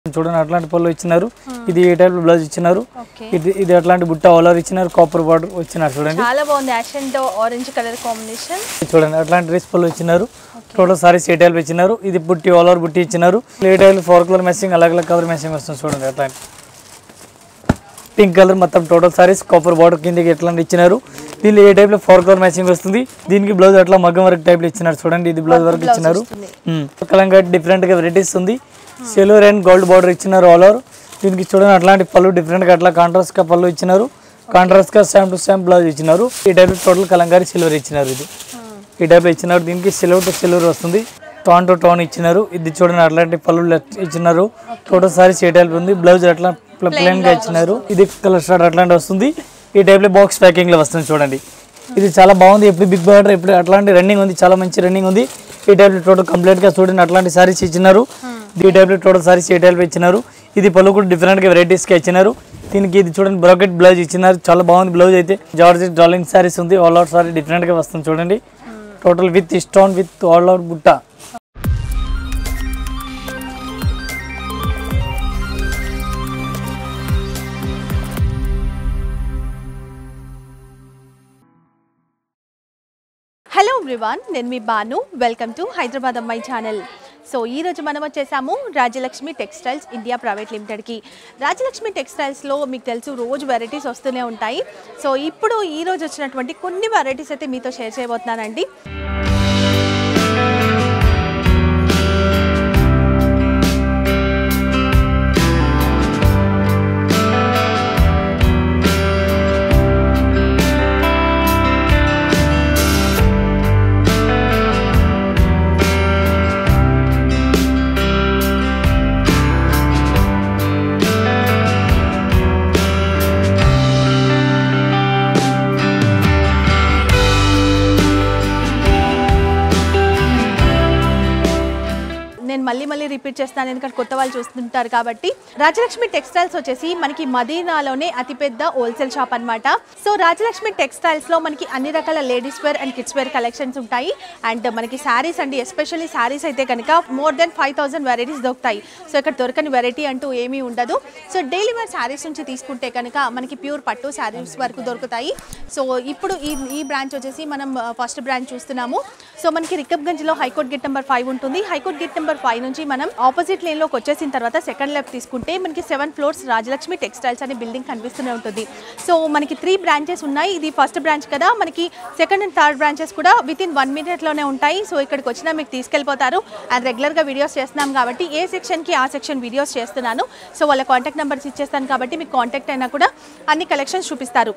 చూడండి అట్లాంటి పళ్ళు ఇచ్చినారు ఇది ఏ టైప్ బ్లౌజ్ ఇచ్చినారు ఓకే ఇది ఇది అట్లాంటి బుట్ట ఆలర్ ఇచ్చినారు కాపర్ బార్డర్ వచ్చినారు చూడండి చాలా బాగుంది ash and orange colour combination చూడండి అట్లాంటి డ్రెస్ పళ్ళు ఇచ్చినారు టోటల్ సారీస్ ఏ టైప్ ఇచ్చినారు ఇది బుట్టి ఆల్ ఓవర్ బుట్టి ఇచ్చినారు ఏ టైప్ ఫోర్ కలర్ మెస్సింగ్ అలాగే అలాగే కలర్ మెస్సింగ్ వస్తుంది చూడండి అట్లాంటి పింక్ కలర్ మొత్తం టోటల్ సారీస్ కాపర్ బార్డర్ కిందకి ఎట్లాంటి ఇచ్చినారు దీనిలో ఏ టైప్ లో ఫోర్ కలర్ మ్యాచింగ్ వస్తుంది దీనికి బ్లౌజ్ అట్లా మగ్గం వర్క్ టైప్ లో ఇచ్చినారు చూడండి ఇది బ్లౌజ్ వర్క్ ఇచ్చినారు కలంగా డిఫరెంట్ గా వెరైటీస్ ఉంది సిల్వర్ అండ్ గోల్డ్ బార్డర్ ఇచ్చినారు ఆల్ ఓవర్ దీనికి చూడండి అట్లాంటి పళ్ళు డిఫరెంట్ గా అట్లా కాంట్రాస్ట్ గా పళ్ళు ఇచ్చినారు కాంట్రాస్ట్ గా సేమ్ టు సేమ్ బ్లౌజ్ ఇచ్చినారు ఈ టైప్ టోటల్ కలంకారీ సిల్వర్ ఇచ్చినారు ఇది ఈ టైప్ లో ఇచ్చినారు దీనికి సిల్వర్ టు సిల్వర్ వస్తుంది టోన్ టు టోన్ ఇచ్చినారు ఇది చూడండి అట్లాంటి పళ్ళు లెట్ ఇచ్చినారు టోటల్ సారీస్ ఏ టైప్ ఉంది బ్లౌజ్ అట్లా ప్లెయిన్ గా ఇచ్చినారు ఇది కలర్ స్టార్ట్ అట్లాంటి వస్తుంది ఈ టైప్ లో బాక్స్ ప్యాకింగ్ లో వస్తుంది చూడండి ఇది చాలా బాగుంది ఎప్పుడు బిగ్ బార్డర్ ఇప్పుడు అట్లాంటి రన్నింగ్ ఉంది చాలా మంచి రన్నింగ్ ఉంది ఈ టైప్ లో టోటల్ కంప్లీట్ గా చూడండి అట్లాంటి సారీస్ ఇచ్చినారు ఈ టైప్ లో టోటల్ సారీస్ ఏ టైప్ లో ఇచ్చినారు ఇది పళ్ళు కూడా డిఫరెంట్ గా వెరైటీస్ గా ఇచ్చినారు దీనికి ఇది చూడండి బ్రాకెట్ బ్లౌజ్ ఇచ్చినారు చాలా బాగుంది బ్లౌజ్ అయితే జార్జ్ డార్లింగ్ సారీస్ ఉంది ఆల్ అవుట్ సారీ డిఫరెంట్ గా వస్తుంది చూడండి total with stone with all out బుట్ట హలో ఎవ్రీవాన్ నేను మీ Banu welcome to Hyderabad Ammayi channel so ఈ రోజు మనం వచ్చేసాము రాజలక్ష్మి టెక్స్టైల్స్ ఇండియా ప్రైవేట్ లిమిటెడ్కి రాజలక్ష్మి టెక్స్టైల్స్లో మీకు తెలుసు రోజు వెరైటీస్ వస్తూనే ఉంటాయి సో ఇప్పుడు ఈ రోజు వచ్చినటువంటి కొన్ని వెరైటీస్ అయితే మీతో షేర్ చేయబోతున్నానండి నేను మళ్ళీ మళ్ళీ రిపీట్ చేస్తాను ఎందుకంటే కొత్త వాళ్ళు చూస్తుంటారు కాబట్టి రాజలక్ష్మి టెక్స్టైల్స్ వచ్చేసి మనకి మదీనాలోనే అతిపెద్ద హోల్సేల్ షాప్ అన్నమాట సో రాజలక్ష్మి టెక్స్టైల్స్ లో మనకి అన్ని రకాల ladies wear and kids wear collections ఉంటాయి అండ్ మనకి శారీస్ అండి ఎస్పెషల్లీ శారీస్ అయితే కనుక more than five thousand varieties దొరుకుతాయి సో ఇక్కడ దొరకని వెరైటీ అంటూ ఏమీ ఉండదు సో డైలీ వేర్ శారీస్ నుంచి తీసుకుంటే కనుక మనకి ప్యూర్ పట్టు శారీస్ వరకు దొరుకుతాయి సో ఇప్పుడు ఈ ఈ బ్రాంచ్ వచ్చేసి మనం ఫస్ట్ బ్రాంచ్ చూస్తున్నాము సో మనకి రికబ్గంజ్లో హైకోర్ట్ గేట్ నెంబర్ ఫైవ్ ఉంటుంది హైకోర్ట్ గేట్ నెంబర్ ఫైవ్ నుంచి మనం ఆపోజిట్ లేన్లోకి వచ్చేసిన తర్వాత సెకండ్ లెఫ్ట్ తీసుకుంటే మనకి సెవెన్ ఫ్లోర్స్ రాజలక్ష్మి టెక్స్టైల్స్ అనే బిల్డింగ్ కనిపిస్తూనే ఉంటుంది సో మనకి త్రీ బ్రాంచెస్ ఉన్నాయి ఇది ఫస్ట్ బ్రాంచ్ కదా మనకి సెకండ్ అండ్ థర్డ్ బ్రాంచెస్ కూడా విత్ ఇన్ వన్ మినిట్లోనే ఉంటాయి సో ఇక్కడికి వచ్చినా మీకు తీసుకెళ్ళిపోతారు అండ్ రెగ్యులర్గా వీడియోస్ చేస్తున్నాం కాబట్టి ఏ సెక్షన్కి ఆ సెక్షన్ వీడియోస్ చేస్తున్నాను సో వాళ్ళ కాంటాక్ట్ నెంబర్స్ ఇచ్చేస్తాను కాబట్టి మీకు కాంటాక్ట్ అయినా కూడా అన్ని కలెక్షన్స్ చూపిస్తారు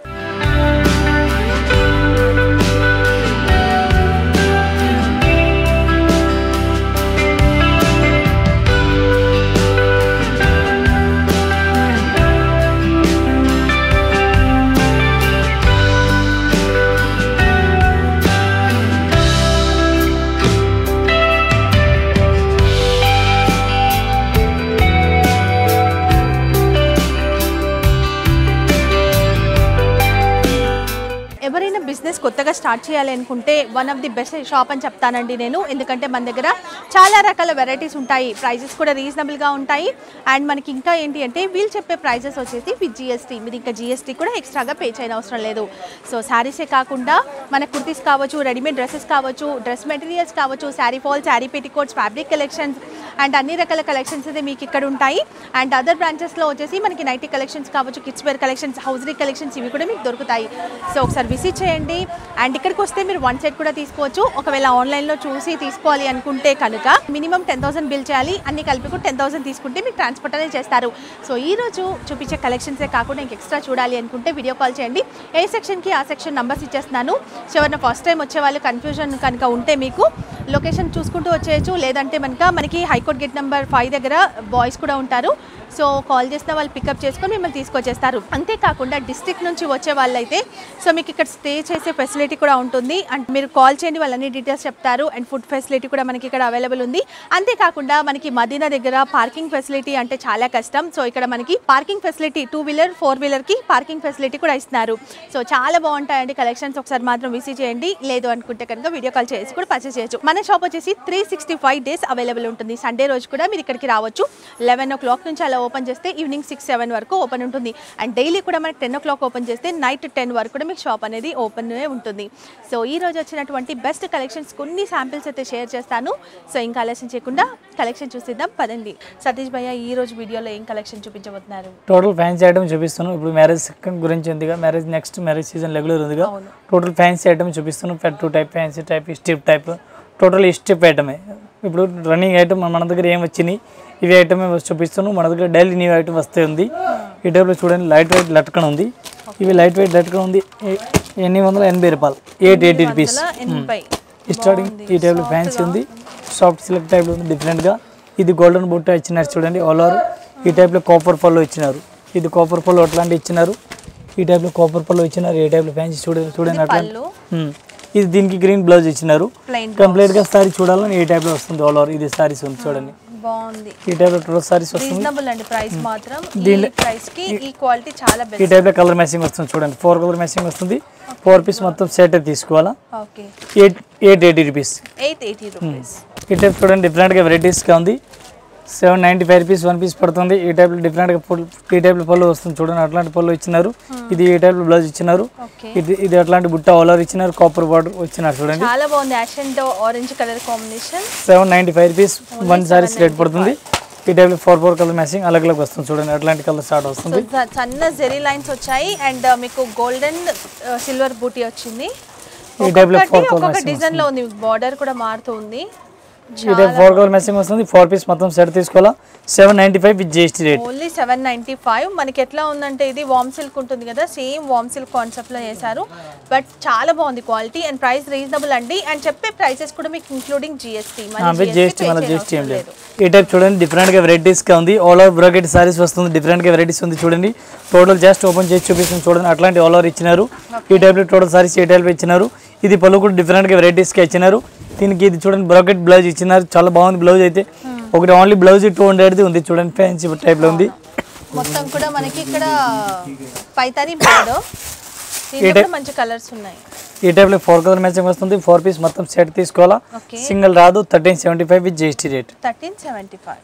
ఎవరైనా బిజినెస్ కొత్తగా స్టార్ట్ చేయాలి అనుకుంటే one of the best shop అని చెప్తానండి నేను ఎందుకంటే మన దగ్గర చాలా రకాల వెరైటీస్ ఉంటాయి ప్రైజెస్ కూడా రీజనబుల్గా ఉంటాయి అండ్ మనకి ఇంకా ఏంటి అంటే వీళ్ళు చెప్పే ప్రైజెస్ వచ్చేసి విత్ జిఎస్టీ మీరు ఇంకా జిఎస్టీ కూడా ఎక్స్ట్రాగా పే చేయని అవసరం లేదు సో శారీసే కాకుండా మన కుర్తీస్ కావచ్చు రెడీమేడ్ డ్రెస్సెస్ కావచ్చు డ్రెస్ మెటీరియల్స్ కావచ్చు sari fall sari petticoats fabric collections and అన్ని రకాల కలెక్షన్స్ అయితే మీకు ఇక్కడ ఉంటాయి అండ్ అదర్ బ్రాంచెస్లో వచ్చేసి మనకి నైటీ కలెక్షన్స్ కావచ్చు kids wear collections hosiery collections ఇవి కూడా మీకు దొరుకుతాయి సో ఒకసారి విజిట్ చేయండి అండ్ ఇక్కడికి వస్తే మీరు వన్ సెట్ కూడా తీసుకోవచ్చు ఒకవేళ ఆన్లైన్లో చూసి తీసుకోవాలి అనుకుంటే కనుక మినిమం టెన్ థౌసండ్ బిల్ చేయాలి అన్ని కలిపి కూడా టెన్ థౌసండ్ తీసుకుంటే మీకు ట్రాన్స్పోర్ట్ అనేది చేస్తారు సో ఈ రోజు చూపించే కలెక్షన్సే కాకుండా ఇంక ఎక్స్ట్రా చూడాలి అనుకుంటే వీడియో కాల్ చేయండి ఏ సెక్షన్కి ఆ సెక్షన్ నంబర్స్ ఇచ్చేస్తున్నాను సో ఎవరైనా ఫస్ట్ టైం వచ్చే వాళ్ళు కన్ఫ్యూజన్ కనుక ఉంటే మీకు లొకేషన్ చూసుకుంటూ వచ్చేయచ్చు లేదంటే కనుక మనకి హైకోర్ట్ గేట్ నెంబర్ ఫైవ్ దగ్గర బాయ్స్ కూడా ఉంటారు సో కాల్ చేసిన వాళ్ళు పికప్ చేసుకొని మిమ్మల్ని తీసుకొచ్చేస్తారు అంతేకాకుండా డిస్ట్రిక్ట్ నుంచి వచ్చే వాళ్ళైతే సో మీకు ఇక్కడ స్టే చేసే ఫెసిలిటీ కూడా ఉంటుంది అండ్ మీరు కాల్ చేయండి వాళ్ళన్ని డీటెయిల్స్ చెప్తారు అండ్ ఫుడ్ ఫెసిలిటీ కూడా మనకి ఇక్కడ అవైలబుల్ ఉంది అంతేకాకుండా మనకి మదీనా దగ్గర పార్కింగ్ ఫెసిలిటీ అంటే చాలా కష్టం సో ఇక్కడ మనకి parking facility two wheeler four వీలర్కి పార్కింగ్ ఫెసిలిటీ కూడా ఇస్తున్నారు సో చాలా బాగుంటాయండి కలెక్షన్స్ ఒకసారి మాత్రం విజిట్ చేయండి లేదు అనుకుంటే కనుక వీడియో కాల్ చేసి కూడా పర్చేస్ చేయొచ్చు మన షాప్ వచ్చేసి three sixty five days available ఉంటుంది సండే రోజు కూడా మీరు ఇక్కడికి రావచ్చు లెవెన్ ఓ క్లాక్ నుంచి అలా ఓపెన్ చేస్తే ఈవినింగ్ సిక్స్ సెవెన్ వరకు ఓపెన్ ఉంటుంది అండ్ డైలీ కూడా మనకి టెన్ ఓ క్లాక్ ఓపెన్ చేస్తే నైట్ టెన్ వరకు కూడా మీకు షాప్ అనేది ఓపెన్ ఉంటుంది సో ఈ రోజు వచ్చినటువంటి బెస్ట్ కలెక్షన్స్ కొన్ని శాంపిల్స్ అయితే షేర్ చేస్తాను సో ఇంకా ఆలస్యం చేయకుండా కలెక్షన్ చూసిద్దాం పదండి సతీష్ భయ్య ఈ రోజు వీడియోలో ఏం కలెక్షన్ చూపించబోతున్నారు టోటల్ ఫ్యాన్సీ ఐటమ్ చూపిస్తాను ఇప్పుడు మ్యారేజ్ సెకండ్ గురించి ఉందిగా marriage next marriage season regular ఉందిగా అవును. టోటల్ ఫ్యాన్సీ ఐటమ్ చూపిస్తాను ఫెట్ టూ టైప్ ఫ్యాన్సీ టైప్ స్టిప్ టైప్ టోటల్ స్టిప్ ఐటమే ఇప్పుడు రన్నింగ్ ఐటమ్ మన దగ్గర ఏం వచ్చినాయి ఇవి ఐటమే చూపిస్తాను మన దగ్గర డైలీ న్యూ ఐటమ్ వస్తే ఉంది ఈ టైప్లో చూడండి లైట్ వెయిట్ లట్కన్ ఉంది ఇవి లైట్ వెయిట్ లట్కన్ ఉంది ఏ- ఎనిమిది వందల ఎనభై రూపాయలు ఎయిట్ ఎయిటీ రూపీస్ వందల ఎనభై స్టార్టింగ్ ఈ టైప్లో ఫ్యాన్సీ ఉంది సాఫ్ట్ సిల్క్ టైప్లో ఉంది డిఫరెంట్గా ఇది గోల్డెన్ బుట్ట ఇచ్చినారు చూడండి ఆల్ ఓవర్ ఈ టైప్లో కాపర్ పళ్ళు ఇచ్చినారు ఇది కాపర్ పళ్ళు అట్లాంటి ఇచ్చినారు ఈ టైప్లో కాపర్ పళ్ళు ఇచ్చినారు ఈ టైప్లో ఫ్యాన్సీ చూడండి చూడండి అట్లా పళ్ళు ఉమ్. ఇది దీనికి గ్రీన్ బ్లౌజ్ ఇచ్చినారు ప్లెయిన్ కంప్లీట్గా సారీ చూడాలని ఈ టైప్లో వస్తుంది ఆల్ ఓవర్ ఇది సారీస్ ఉంది చూడండి బాగుంది ఈ టైప్లో టోటల్ సారీస్ వస్తుంది రీజనబుల్ అండి ప్రైస్ మాత్రం ఈ ప్రైస్ కి ఈ క్వాలిటీ చాలా ఈ బెస్ట్ టైప్లో కలర్ మ్యాచింగ్ వస్తుంది చూడండి ఫోర్ కలర్ మ్యాచింగ్ వస్తుంది ఫోర్ పీస్ మొత్తం సెట్ తీసుకోవాలా okay eight eight eighty rupees eight eighty rupees ఈ టైప్ చూడండి డిఫరెంట్గా వెరైటీస్గా ఉంది seven ninety five rupees one piece పడుతుంది ఈ టైప్లో డిఫరెంట్గా పళ్ళు ఈ టైప్లో పళ్ళు వస్తుంది చూడండి అట్లాంటి పళ్ళు ఇచ్చినారు ఇది ఈ టైప్లో బ్లౌజ్ ఇచ్చినారు ఓకే ఇది ఇది అట్లాంటి బుట్ట ఆలర్ ఇచ్చినారు కాపర్ బార్డర్ వచ్చినారు చూడండి చాలా బాగుంది ash and orange colour combination seven ninety five rupees one saris rate పడుతుంది ఈ టైప్లో ఫోర్ ఫోర్ కలర్ మ్యాచింగ్ అలగ్ అలగ్ వస్తుంది చూడండి అట్లాంటి కలర్ స్టార్ట్ సో వస్తుంది సన్న జెరీ లైన్స్ వచ్చాయి అండ్ మీకు గోల్డెన్ సిల్వర్ బూటీ వచ్చింది ఈ టైప్లో ఒక్కొక్కటి ఫోర్ కలర్ ఒక్కొక్క మ్యాచింగ్ డిజైన్ లో ఉంది బార్డర్ కూడా మారుతూ ఉంది ఈ టైప్ ఫోర్ కలర్ మ్యాచింగ్ వస్తుంది ఫోర్ పీస్ మొత్తం సెట్ తీసుకోవాలా seven ninety five with GST rate only seven ninety five మనకి ఎట్లా ఉందంటే ఇది వామ్ సిల్క్ ఉంటుంది కదా సేమ్ వామ్ సిల్క్ కాన్సెప్ట్ లో చేశారు బట్ చాలా బాగుంది క్వాలిటీ అండ్ ప్రైస్ రీజనబుల్ అండి అండ్ చెప్పే ప్రైసెస్ కూడా మీకు ఇంక్లూడింగ్ జిఎస్టీ విత్ జిఎస్టీ మన జిఎస్టీ ఏం లేదు ఈ టైప్ చూడండి డిఫరెంట్గా వెరైటీస్గా ఉంది ఆల్ ఓవర్ బ్రాకెట్ సారీస్ వస్తుంది డిఫరెంట్గా వెరైటీస్ ఉంది చూడండి టోటల్ జస్ట్ ఓపెన్ చేసి చూపిస్తుంది చూడండి అట్లాంటి ఆల్ ఓవర్ ఇచ్చినారు ఈ టైప్లో టోటల్ సారీస్ ఈ టైప్లో ఇచ్చినారు ఇది పళ్ళు కూడా డిఫరెంట్గా వెరైటీస్గా ఇచ్చినారు దీనికి ఇది చూడండి బ్రాకెట్ బ్లౌజ్ ఇచ్చినారు చాలా బాగుంది బ్లౌజ్ అయితే ఒకటి ఓన్లీ బ్లౌజ్ టూ హండ్రెడ్ది ఉంది చూడండి ఫ్యాన్సీ టైప్లో ఉంది మొత్తం కూడా మనకి ఇక్కడ పైతాని బోర్డు దీంట్లో కూడా మంచి కలర్స్ ఉన్నాయి ఈ టైప్లో ఫోర్ కలర్ మ్యాచింగ్ వస్తుంది ఫోర్ పీస్ మొత్తం సెట్ తీసుకోవాలా ఓకే సింగిల్ రాదు thirteen seventy five with GST rate thirteen seventy five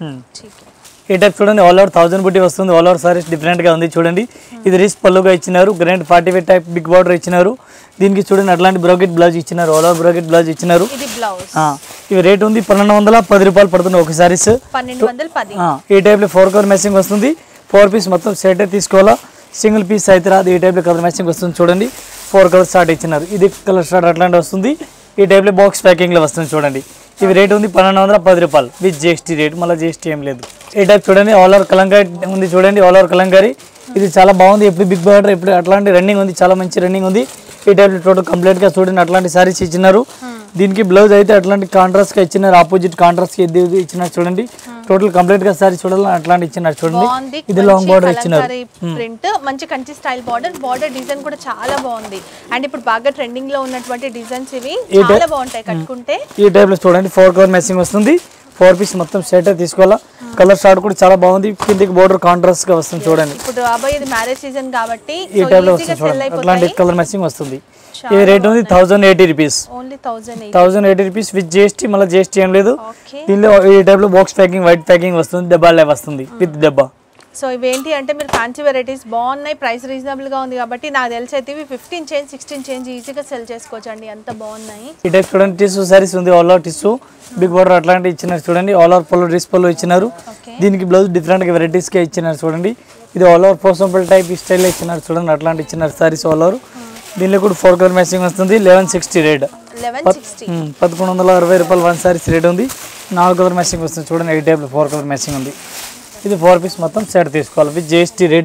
ఈ టైప్ చూడండి ఆల్ ఓవర్ థౌసండ్ బుట్టి వస్తుంది ఆల్ ఓవర్ సారీస్ డిఫరెంట్ గా ఉంది చూడండి ఇది రిస్ పళ్ళుగా ఇచ్చినారు grand forty five type big border ఇచ్చినారు దీనికి చూడండి అట్లాంటి బ్రోకెట్ బ్లౌజ్ ఇచ్చినారు ఆల్ ఓవర్ బ్రోకెట్ బ్లౌజ్ ఇచ్చినారు ఇది బ్లౌజ్ ఆ, ఇవి రేట్ ఉంది పన్నెండు వందల పది రూపాయలు పడుతుంది ఒక సారీస్ పన్నెండు వందల పది ఈ టైప్లో ఫోర్ కలర్ మ్యాచింగ్ వస్తుంది ఫోర్ పీస్ మొత్తం సెట్ తీసుకోవాలా సింగిల్ పీస్ అయితే రాదు ఈ టైప్లో కలర్ మ్యాచింగ్ వస్తుంది చూడండి ఫోర్ కలర్ స్టార్ట్ ఇచ్చినారు ఇది కలర్ స్టార్ట్ అట్లాంటి వస్తుంది ఈ టైప్లో బాక్స్ ప్యాకింగ్లో వస్తుంది చూడండి ఇవి రేట్ ఉంది పన్నెండు వందల పది రూపాయలు విత్ జిఎస్టీ రేట్ మళ్ళీ జిఎస్టీ ఏం లేదు ఈ టైప్ చూడండి ఆల్ ఓవర్ కలంకారీ ఉంది చూడండి ఆల్ ఓవర్ కలంకారీ ఇది చాలా బాగుంది ఎప్పుడు బిగ్ బార్డర్ ఇప్పుడు అట్లాంటి రన్నింగ్ ఉంది చాలా మంచి రన్నింగ్ ఉంది ఈ టైప్ టోటల్ కంప్లీట్ గా చూడండి అట్లాంటి సారీస్ ఇచ్చినారు దీనికి బ్లౌజ్ అయితే అట్లాంటి కాంట్రాస్ట్ గా ఇచ్చినారు ఆపోజిట్ కాంట్రాస్ట్ కి ఇది ఇది ఇచ్చినారు చూడండి టోటల్ కంప్లీట్ గా సారీ చూడాలని అట్లాంటి ఇచ్చినారు చూడండి బాగుంది ఇది లాంగ్ బార్డర్ ఇచ్చినారు ప్రింట్ మంచి Kanchi style border border design కూడా చాలా బాగుంది అండ్ ఇప్పుడు బాగా ట్రెండింగ్ లో ఉన్నటువంటి డిజైన్స్ ఇవి చాలా బాగుంటాయి కట్టుకుంటే ఈ టైప్ లో చూడండి ఫోర్ కలర్ మ్యాచింగ్ వస్తుంది ఫోర్ పీస్ మొత్తం సెట్ తీసుకోవాలా కలర్ షార్ట్ కూడా చాలా బాగుంది కిందికి బోర్డర్ కాంట్రాస్ట్ గా వస్తుంది చూడండి ఇప్పుడు రాబోయే ఇది మ్యారేజ్ సీజన్ కాబట్టి ఈ టైప్ లో ఈజీగా వస్తుంది సెల్ చూడండి అయిపోతాయి అట్లాంటి కలర్ మ్యాచింగ్ వస్తుంది ఇది రేట్ ఉంది thousand eighty rupees only thousand eight thousand eighty rupees with GST మళ్ళీ జిఎస్టీ ఏం లేదు ఓకే దీనిలో ఈ టైప్ లో బాక్స్ ప్యాకింగ్ వైట్ ప్యాకింగ్ వస్తుంది దెబ్బలే వస్తుంది విత్ దెబ్బ సో ఇవేంటి అంటే మీరు ఫ్యాన్సీ వెరైటీస్ బాగున్నాయి ప్రైస్ రీజనబుల్ గా ఉంది కాబట్టి నాకు తెలిసి అయితే ఇవి ఫిఫ్టీన్ చేంజ్ సిక్స్టీన్ చేంజ్ ఈజీగా సెల్ చేసుకోవచ్చు అండి అంత బాగున్నాయి ఈ టైప్ చూడండి టిష్యూ సారీస్ ఉంది all over tissue big border అట్లాంటి ఇచ్చినారు చూడండి ఆల్ ఓవర్ పళ్ళు డ్రెస్ పళ్ళు ఇచ్చినారు ఓకే దీనికి బ్లౌజ్ డిఫరెంట్ గా వెరైటీస్ గా ఇచ్చినారు చూడండి ఇది all over Pochampally type style ఇచ్చినారు చూడండి అట్లాంటి ఇచ్చినారు సారీస్ ఆల్ ఓవర్ దీనిలో కూడా ఫోర్ కలర్ మ్యాచింగ్ వస్తుంది eleven sixty rate eleven sixty పదకొండు వందల అరవై రూపాయలు వన్ సారీస్ రేట్ ఉంది నాలుగు కలర్ మ్యాచింగ్ వస్తుంది చూడండి ఈ టైప్లో ఫోర్ కలర్ మ్యాచింగ్ ఉంది ఇది ఫోర్ పీస్ మొత్తం సెట్ తీసుకోవాలి విత్ జిఎస్టీ రేట్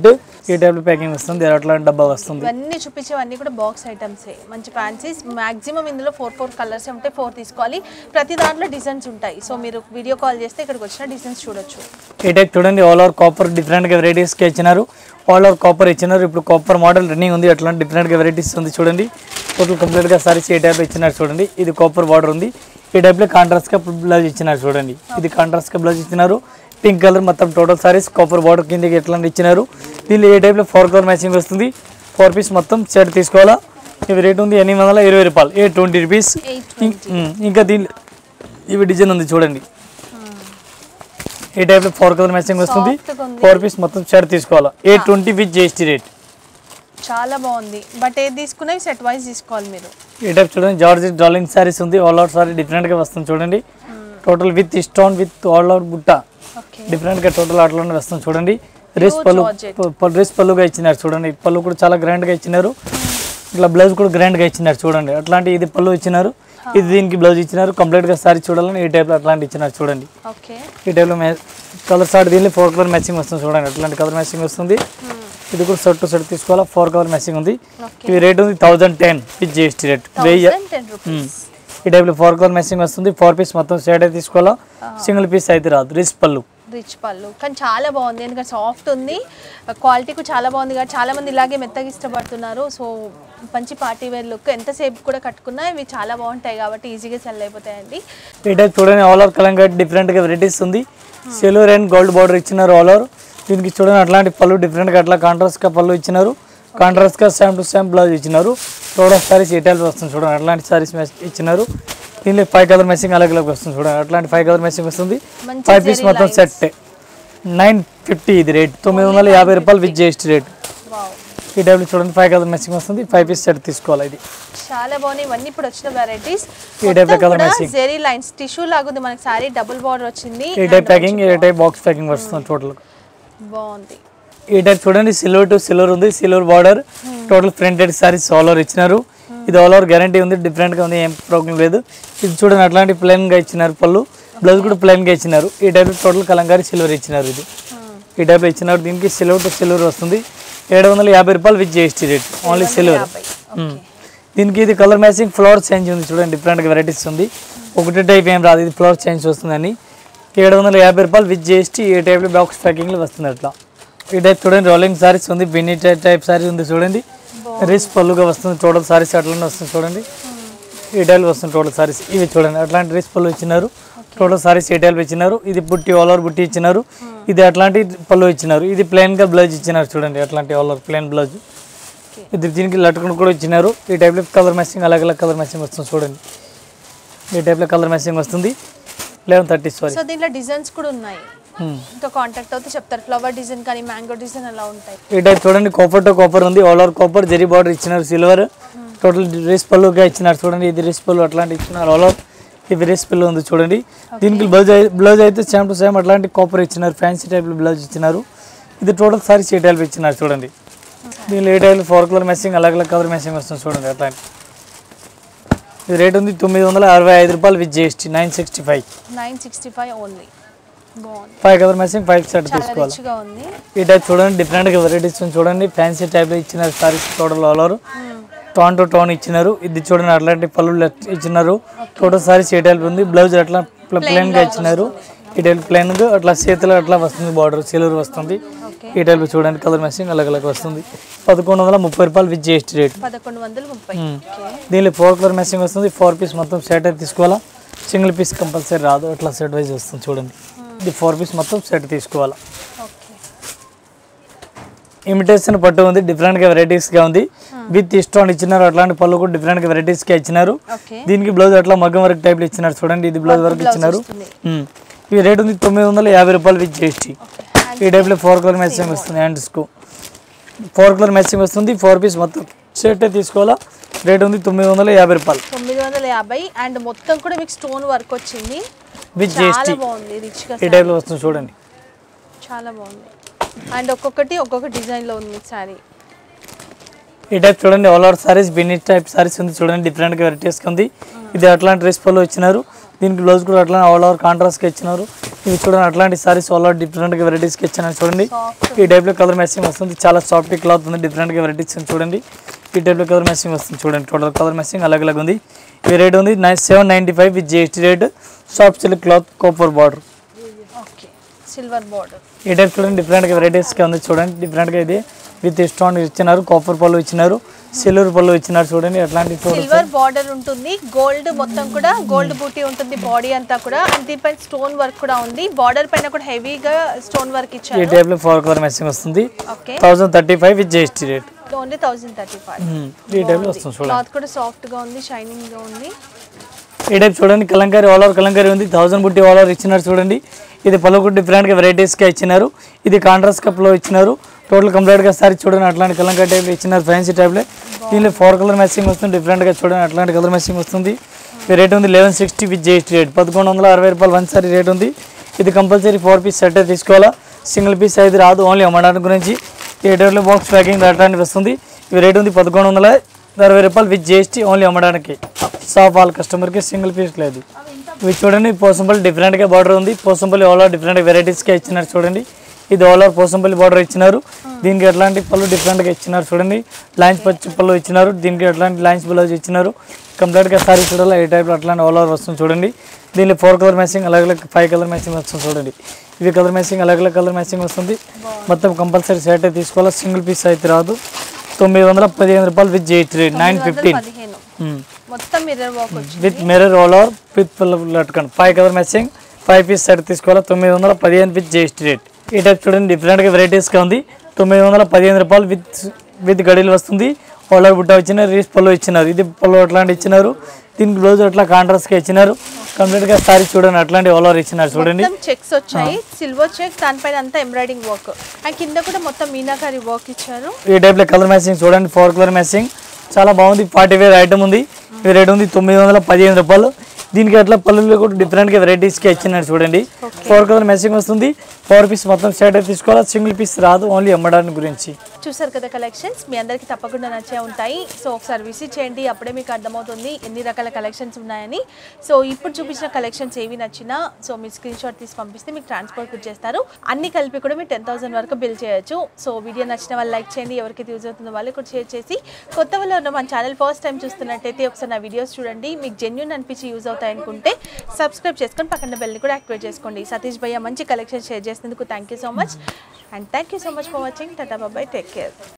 ఈ టైప్ ప్యాకింగ్ వస్తుంది అట్లాంటి డబ్బా వస్తుంది ఇవన్నీ చూపించేవన్నీ కూడా బాక్స్ ఐటమ్సే మంచి ఫ్యాన్సీస్ మాక్సిమం ఇందులో ఫోర్ ఫోర్ కలర్స్ ఉంటాయి ఫోర్ తీసుకోవాలి ప్రతి దాంట్లో డిజైన్స్ ఉంటాయి సో మీరు వీడియో కాల్ చేస్తే ఇక్కడికి వచ్చిన డిజైన్స్ చూడొచ్చు ఈ టైప్ చూడండి ఆల్ ఓవర్ కాపర్ డిఫరెంట్గా వెరైటీస్కి ఇచ్చినారు ఆల్ ఓవర్ కాపర్ ఇచ్చినారు ఇప్పుడు కాపర్ మోడల్ రన్నింగ్ ఉంది అట్లాంటి డిఫరెంట్గా వెరైటీస్ ఉంది చూడండి టోటల్ కంప్లీట్గా సారీస్ ఈ టైప్ ఇచ్చినారు చూడండి ఇది కాపర్ బార్డర్ ఉంది ఈ టైప్లో కాంట్రాస్ట్గా బ్లౌజ్ ఇచ్చినారు చూడండి ఇది కాంట్రాస్ట్గా బ్లౌజ్ ఇచ్చినారు పింక్ కలర్ మొత్తం టోటల్ సారీస్ కాపర్ బార్డర్ కిందకి ఎట్లాంటి ఇచ్చినారు దీనిలో ఏ టైప్లో ఫోర్ కలర్ మ్యాచింగ్ వస్తుంది ఫోర్ పీస్ మొత్తం సెట్ తీసుకోవాలా ఇవి రేట్ ఉంది ఎనిమిది వందల ఇరవై రూపాయలు ఏ ట్వంటీ రూపీస్ ఎయిట్ ఇంకా దీని ఇవి డిజైన్ ఉంది చూడండి ఈ టైప్లో ఫోర్ కలర్ మ్యాచింగ్ వస్తుంది Soft గా ఉంది. ఫోర్ పీస్ మొత్తం షర్ట్ తీసుకోవాలి ఏ ట్వంటీ విత్ జిఎస్టీ రేట్ చాలా బాగుంది బట్ ఏది తీసుకున్నా సెట్ వైజ్ తీసుకోవాలి మీరు ఈ టైప్ చూడండి జార్జ్ డార్లింగ్ సారీస్ ఉంది ఆల్ అవుట్ సారీ డిఫరెంట్గా వస్తుంది చూడండి total with stone with all out బుట్ట ఓకే డిఫరెంట్గా టోటల్ అట్లా వస్తుంది చూడండి రేస్ పళ్ళు Georgette. ప- రేస్ పళ్ళుగా ఇచ్చినారు చూడండి పళ్ళు కూడా చాలా గ్రాండ్గా ఇచ్చినారు ఇట్లా బ్లౌజ్ కూడా గ్రాండ్గా ఇచ్చినారు చూడండి అట్లాంటి ఇది పళ్ళు ఇచ్చినారు ఇది దీనికి బ్లౌజ్ ఇచ్చినారు కంప్లీట్గా సారీ చూడాలని ఈ టైప్లో అట్లాంటి ఇచ్చినారు చూడండి ఓకే ఈ టైప్లో మ్యా కలర్ షార్ట్ దీనిలో ఫోర్ కలర్ మ్యాచింగ్ వస్తుంది చూడండి అట్లాంటి కలర్ మ్యాచింగ్ వస్తుంది ఇది కూడా షర్ట్ టు షర్ట్ తీసుకోవాలా ఫోర్ కలర్ మ్యాచింగ్ ఉంది ఓకే ఇది రేట్ ఉంది thousand ten with GST rate వెయ్యి థౌసండ్ టెన్ రూపీస్ ఈ టైప్లో ఫోర్ కలర్ మ్యాచింగ్ వస్తుంది ఫోర్ పీస్ మొత్తం షేడ్ అయితే తీసుకోవాలా సింగిల్ పీస్ అయితే రాదు రిస్ పళ్ళు రిచ్ పళ్ళు కానీ చాలా బాగుంది ఎందుకంటే సాఫ్ట్ ఉంది క్వాలిటీ కూడా చాలా బాగుంది కాబట్టి చాలా మంది ఇలాగే మెత్తగా ఇష్టపడుతున్నారు సో మంచి పార్టీ వేర్ లుక్ ఎంతసేపు కూడా కట్టుకున్నా ఇవి చాలా బాగుంటాయి కాబట్టి ఈజీగా సెల్ అయిపోతాయండి ఈ టైప్ చూడండి ఆల్ ఓవర్ కలంగా డిఫరెంట్గా వెరైటీస్ ఉంది సిల్వర్ అండ్ గోల్డ్ బార్డర్ ఇచ్చినారు ఆల్ ఓవర్ దీనికి చూడండి అట్లాంటి పళ్ళు డిఫరెంట్గా అట్లా కాంట్రాస్ట్గా పళ్ళు ఇచ్చినారు కాంట్రాస్ట్గా సేమ్ టు సేమ్ బ్లౌజ్ ఇచ్చినారు టోటల్ సారీస్ ఈ టైప్ వస్తుంది చూడండి అట్లాంటి సారీస్ ఇచ్చినారు దీనిలో ఫైవ్ కలర్ మ్యాచింగ్ అలాగే అలాగే వస్తుంది చూడండి అట్లాంటి ఫైవ్ కలర్ మ్యాచింగ్ వస్తుంది మంచి ఫైవ్ పీస్ జరీ మొత్తం lines. సెట్ నైన్ ఫిఫ్టీ ఇది రేట్ తొమ్మిది వందల యాభై రూపాయలు విత్ జిఎస్టీ రేట్ వావ్ ఈ టైప్లో చూడండి ఫైవ్ కలర్ మ్యాచింగ్ వస్తుంది ఫైవ్ పీస్ సెట్ తీసుకోవాలి ఇది చాలా బాగున్నాయి ఇవన్నీ ఇప్పుడు వచ్చిన వెరైటీస్ ఈ type of colour matching. Zari lines tissue లాగుంది మనకి సారీ డబుల్ బార్డర్ వచ్చింది ఈ టైప్ ప్యాకింగ్ ఈ టైప్ బాక్స్ ప్యాకింగ్ వస్తుంది టోటల్ బాగుంది ఈ టైప్ చూడండి సిల్వర్ టు సిల్వర్ ఉంది silver border total printed saris all over ఇచ్చినారు ఇది ఆల్ ఓవర్ గ్యారంటీ ఉంది డిఫరెంట్గా ఉంది ఏం ప్రాబ్లం లేదు ఇది చూడండి అట్లాంటి ప్లెయిన్గా ఇచ్చినారు పళ్ళు బ్లౌజ్ కూడా ప్లెయిన్గా ఇచ్చినారు ఈ టైప్ టోటల్ కలంకారీ సిల్వర్ ఇచ్చినారు ఇది ఈ టైప్లో ఇచ్చినారు దీనికి సిల్వర్ టు సిల్వర్ వస్తుంది ఏడు వందల యాభై రూపాయలు with GST rate only silver యాభై ఓకే దీనికి ఇది కలర్ మ్యాచింగ్ ఫ్లవర్ చేంజ్ ఉంది చూడండి డిఫరెంట్గా వెరైటీస్ ఉంది ఒకటే టైప్ ఏం రాదు ఇది ఫ్లవర్ చేంజ్ వస్తుందని ఏడు వందల యాభై రూపాయలు విత్ జిఎస్టీ ఏ టైప్లో బాక్స్ ప్యాకింగ్లో వస్తుంది అట్లా ఈ టైప్ చూడండి రోలింగ్ సారీస్ ఉంది బిన్నీ టైప్ టైప్ సారీస్ ఉంది చూడండి రిస్ పళ్ళుగా వస్తుంది టోటల్ సారీస్ అట్లనే వస్తుంది చూడండి ఈ టైల్ వస్తుంది టోటల్ సారీస్ ఇవి చూడండి అట్లాంటి రిస్ పళ్ళు ఇచ్చినారు టోటల్ సారీస్ ఈ టైల్ ఇచ్చినారు ఇది బుట్టి ఆల్ ఓవర్ బుట్టి ఇచ్చినారు ఇది అట్లాంటి పళ్ళు ఇచ్చినారు ఇది ప్లెయిన్గా బ్లౌజ్ ఇచ్చినారు చూడండి అట్లాంటి ఆల్ ఓవర్ ప్లెయిన్ బ్లౌజ్ ఇది దీనికి లట్టుకుని కూడా ఇచ్చినారు ఈ టైప్లో కలర్ మ్యాచింగ్ అలాగే అలాగే కలర్ మ్యాచింగ్ వస్తుంది చూడండి ఈ టైప్లో కలర్ మ్యాచింగ్ వస్తుంది లెవెన్ థర్టీ సారీ సో దీంట్లో డిజైన్స్ కూడా ఉన్నాయి ఇంకా కాంటాక్ట్ అవుతే చెప్తారు ఫ్లవర్ డిజైన్ కానీ మ్యాంగో డిజైన్ అలా ఉంటాయి ఈ టైప్ చూడండి కాపర్ టు కాపర్ ఉంది all over copper zari border ఇచ్చినారు సిల్వర్ టోటల్ రేస్ పళ్ళుగా ఇచ్చినారు చూడండి ఇది రేస్ పళ్ళు అట్లాంటి ఇచ్చినారు ఆల్ ఓవర్ ఇది రేస్ పళ్ళు ఉంది చూడండి దీనికి బ్లౌజ్ అయి- బ్లౌజ్ అయితే సేమ్ టు సేమ్ అట్లాంటి కాపర్ ఇచ్చినారు ఫ్యాన్సీ టైప్లో బ్లౌజ్ ఇచ్చినారు ఇది టోటల్ సారీస్ ఈ టైప్ ఇచ్చినారు చూడండి దీనిలో ఏ టైప్ ఫోర్ కలర్ మ్యాచింగ్ అలాగే అలాగే కలర్ మ్యాచింగ్ వస్తుంది చూడండి అట్లాంటి ఇది రేట్ ఉంది తొమ్మిది వందల అరవై ఐదు రూపాయలు with GST nine sixty five nine sixty five only బాగుంది five colour matching five set చాలా తీసుకోవాలి రిచ్గా ఉంది ఈ టైప్ చూడండి డిఫరెంట్గా వెరైటీస్ చూడండి ఫ్యాన్సీ టైప్లో ఇచ్చినారు saris total all over tone to tone ఇచ్చినారు ఇది చూడండి అట్లాంటి పళ్ళు లెట్- ఇచ్చినారు టోటల్ సారీస్ ఏ టైప్ ఉంది బ్లౌజ్ అట్లా ప్లెయిన్గా ఇచ్చినారు ఈ టైప్ ప్లెయిన్గా అట్లా చేతిలో అట్లా వస్తుంది బార్డర్ సిల్వర్ వస్తుంది ఓకే ఈ టైప్ చూడండి కలర్ మ్యాచింగ్ అలాగ అలాగ వస్తుంది పదకొండు వందల ముప్పై రూపాయలు విత్ జిఎస్టీ రేట్ పదకొండు వందల ముప్పై ఓకే దీనిలో ఫోర్ కలర్ మ్యాచింగ్ వస్తుంది ఫోర్ పీస్ మొత్తం సెట్ అయితే తీసుకోవాలా సింగిల్ పీస్ కంపల్సరీ రాదు అట్లా సెట్ వైజ్ వస్తుంది చూడండి ఇది ఫోర్ పీస్ మొత్తం సెట్ తీసుకోవాలా ఓకే ఇమిటేషన్ పట్టు ఉంది డిఫరెంట్గా వెరైటీస్గా ఉంది విత్ ఇష్టం ఇచ్చినారు అట్లాంటి పళ్ళు కూడా డిఫరెంట్గా వెరైటీస్గా ఇచ్చినారు ఓకే దీనికి బ్లౌజ్ అట్లా మగ్గం వర్క్ టైప్లో ఇచ్చినారు చూడండి ఇది బ్లౌజ్ వర్క్ ఇచ్చినారు వస్తుంది ఉమ్. ఈ రేట్ ఉంది తొమ్మిది వందల యాభై రూపాయలు విత్ జిఎస్టీ ఈ టైప్లో ఫోర్ కలర్ మ్యాచింగ్ వస్తుంది హ్యాండ్స్కు ఫోర్ కలర్ మ్యాచింగ్ వస్తుంది ఫోర్ పీస్ మొత్తం సెట్ తీసుకోవాలా రేట్ ఉంది తొమ్మిది వందల యాభై రూపాయలు తొమ్మిది వందల యాభై అండ్ మొత్తం కూడా మీకు స్టోన్ వర్క్ వచ్చింది విత్ చాలా జిఎస్టీ బాగుంది రిచ్గా ఈ టైప్లో వస్తుంది చూడండి చాలా బాగుంది అండ్ ఒక్కొక్కటి ఒక్కొక్క డిజైన్లో ఉంది మీకు సారీ ఈ టైప్ చూడండి all over saris Binny type saris ఉంది చూడండి డిఫరెంట్ వెరైటీస్గా ఉంది ఇది అట్లాంటి డ్రెస్ పళ్ళు ఇచ్చినారు దీనికి బ్లౌజ్ కూడా అట్లా ఆల్ ఓవర్ కాంట్రాస్ట్గా ఇచ్చినారు ఇవి చూడండి అట్లాంటి సారీస్ ఆల్ అవుట్ డిఫరెంట్గా వెరైటీస్కి ఇచ్చాను చూడండి ఈ టైప్లో కలర్ మ్యాచింగ్ వస్తుంది చాలా సాఫ్ట్ క్లాత్ ఉంది డిఫరెంట్గా వెరైటీస్ చూడండి ఈ టైప్లో కలర్ మ్యాచింగ్ వస్తుంది చూడండి టోటల్ కలర్ మ్యాచింగ్ అలాగ్ అలాగ్ ఉంది ఈ రేట్ ఉంది nine seven ninety five with GST rate soft silk cloth copper border okay silver border ఈ టైప్ చూడండి డిఫరెంట్గా వెరైటీస్గా ఉంది చూడండి డిఫరెంట్గా ఇది విత్ స్టోన్ ఇచ్చినారు కాపర్ పళ్ళు ఇచ్చినారు సిల్వర్ పళ్ళు ఇచ్చినారు చూడండి అట్లాంటి చూడండి సిల్వర్ బార్డర్ ఉంటుంది గోల్డ్ మొత్తం కూడా గోల్డ్ బూటీ ఉంటుంది బాడీ అంతా కూడా అండ్ దీనిపైన స్టోన్ వర్క్ కూడా ఉంది బార్డర్ పైన కూడా హెవీగా స్టోన్ వర్క్ ఈ ఇచ్చారు టైప్లో ఫోర్ కలర్ మ్యాచింగ్ వస్తుంది okay thousand thirty five with GST rate only thousand thirty five ఈ టైప్లో వస్తుంది చూడండి క్లాత్ కూడా సాఫ్ట్ గా ఉంది షైనింగ్ గా ఉంది ఈ టైప్ చూడండి కలంకారీ ఆల్ ఓవర్ కలంకారీ ఉంది థౌసండ్ బుట్టి ఆల్ ఓవర్ ఇచ్చినారు చూడండి ఇది పళ్ళు కూడా డిఫరెంట్గా వెరైటీస్గా ఇచ్చినారు ఇది కాంట్రాస్ట్ కప్లో ఇచ్చినారు టోటల్ కంప్లీట్గా సారీ చూడండి అట్లాంటి కలంకారీ టైప్ ఇచ్చినారు ఫ్యాన్సీ టైప్లో దీనిలో ఫోర్ కలర్ మ్యాచింగ్ వస్తుంది డిఫరెంట్గా చూడండి అట్లాంటి కలర్ మ్యాచింగ్ వస్తుంది ఈ రేట్ ఉంది eleven sixty with GST rate పదకొండు వందల అరవై రూపాయలు వన్ సారీ రేట్ ఉంది ఇది కంపల్సరీ ఫోర్ పీస్ సెట్ తీసుకోవాలా సింగిల్ పీస్ అయితే రాదు ఓన్లీ అమ్మడానికి గురించి ఈ రేట్లో బాక్స్ ప్యాకింగ్ అట్లాంటివి వస్తుంది ఈ రేట్ ఉంది పదకొండు వందల అరవై రూపాయలు విత్ జిఎస్టీ ఓన్లీ అమ్మడానికి షాప్ వాళ్ళ కస్టమర్కి సింగిల్ పీస్ లేదు ఇవి చూడండి పోసంపల్లి డిఫరెంట్గా బార్డర్ ఉంది పోసంపల్లి ఓలా డిఫరెంట్ వెరైటీస్గా ఇచ్చినారు చూడండి ఇది ఓలా పోసంపల్లి బార్డర్ ఇచ్చినారు దీనికి ఎట్లాంటి పళ్ళు డిఫరెంట్గా ఇచ్చినారు చూడండి లైన్స్ పచ్చి పళ్ళు ఇచ్చినారు దీనికి ఎట్లాంటి లైన్స్ బ్లౌజ్ ఇచ్చినారు కంప్లీట్గా సారీ చూడాలి ఈ టైప్లో అట్లాంటి ఓలా వస్తుంది చూడండి దీనిలో ఫోర్ కలర్ మ్యాచింగ్ అలాగే అలాగే ఫైవ్ కలర్ మ్యాచింగ్ వస్తుంది చూడండి ఇవి కలర్ మ్యాచింగ్ అలాగే అలాగే కలర్ మ్యాచింగ్ వస్తుంది మొత్తం కంపల్సరీ సెట్ తీసుకోవాలి సింగిల్ పీస్ అయితే రాదు తొమ్మిది వందల పదిహేను రూపాయలు విత్ జెయిట్ రేట్ నైన్ ఫిఫ్టీన్ పదిహేను మొత్తం మిర్రర్ వర్క్ వచ్చి with mirror all over with లట్కన్ five colour matching five piece set తీసుకోవాలి తొమ్మిది వందల పదిహేను విత్ జిఎస్టీ రేట్ ఈ టైప్ చూడండి డిఫరెంట్గా వెరైటీస్గా ఉంది తొమ్మిది వందల పదిహేను రూపాయలు విత్ విత్ గడిలు వస్తుంది ఓలర్ బుట్ట ఇచ్చినారు రీస్ పళ్ళు ఇచ్చినారు ఇది పళ్ళు అట్లాంటి ఇచ్చినారు దీనికి బ్లౌజ్ అట్లా కాంట్రాస్ట్గా ఇచ్చినారు కంప్లీట్గా సారీ చూడండి అట్లాంటి ఓలర్ ఇచ్చినారు చూడండి మొత్తం చెక్స్ వచ్చాయి సిల్వర్ చెక్ దానిపైన అంతా ఎంబ్రాయిడింగ్ వర్క్ అండ్ కింద కూడా మొత్తం మీనాకారి వర్క్ ఇచ్చారు ఈ టైప్లో కలర్ మ్యాచింగ్ చూడండి ఫోర్ కలర్ మ్యాచింగ్ చాలా బాగుంది ఫార్టీ వేర్ ఐటమ్ ఉంది ఈ రేట్ ఉంది తొమ్మిది వందల పదిహేను రూపాయలు దీనికి అట్లా పళ్ళులో కూడా డిఫరెంట్గా వెరైటీస్కి ఇచ్చినారు చూడండి ఫోర్ కలర్ మ్యాచింగ్ వస్తుంది ఫోర్ పీస్ మొత్తం సెట్ అయితే తీసుకోవాలి సింగిల్ పీస్ రాదు ఓన్లీ అమ్మడానికి గురించి చూసారు కదా కలెక్షన్స్ మీ అందరికీ తప్పకుండా నచ్చే ఉంటాయి సో ఒకసారి విజిట్ చేయండి అప్పుడే మీకు అర్థమవుతుంది ఎన్ని రకాల కలెక్షన్స్ ఉన్నాయని సో ఇప్పుడు చూపించిన కలెక్షన్స్ ఏవి నచ్చినా సో మీ స్క్రీన్ షాట్ తీసి పంపిస్తే మీకు ట్రాన్స్పోర్ట్ చేస్తారు అన్ని కలిపి కూడా మీరు టెన్ థౌసండ్ వరకు బిల్ చేయొచ్చు సో వీడియో నచ్చిన వాళ్ళు లైక్ చేయండి ఎవరికైతే యూజ్ అవుతుందో వాళ్ళు కూడా షేర్ చేసి కొత్త వాళ్ళు ఉన్న మన ఛానల్ ఫస్ట్ టైం చూస్తున్నట్టయితే ఒకసారి నా వీడియోస్ చూడండి మీకు జెన్యున్ అనిపించి యూజ్ అవుతాయి అనుకుంటే సబ్స్క్రైబ్ చేసుకొని పక్కన బెల్ని కూడా యాక్టివేట్ చేసుకోండి సతీష్ భయ్య మంచి కలెక్షన్ షేర్ చేసినందుకు thank you so much and thank you so much for watching టాటా బాబాయ్ టేక్ కేర్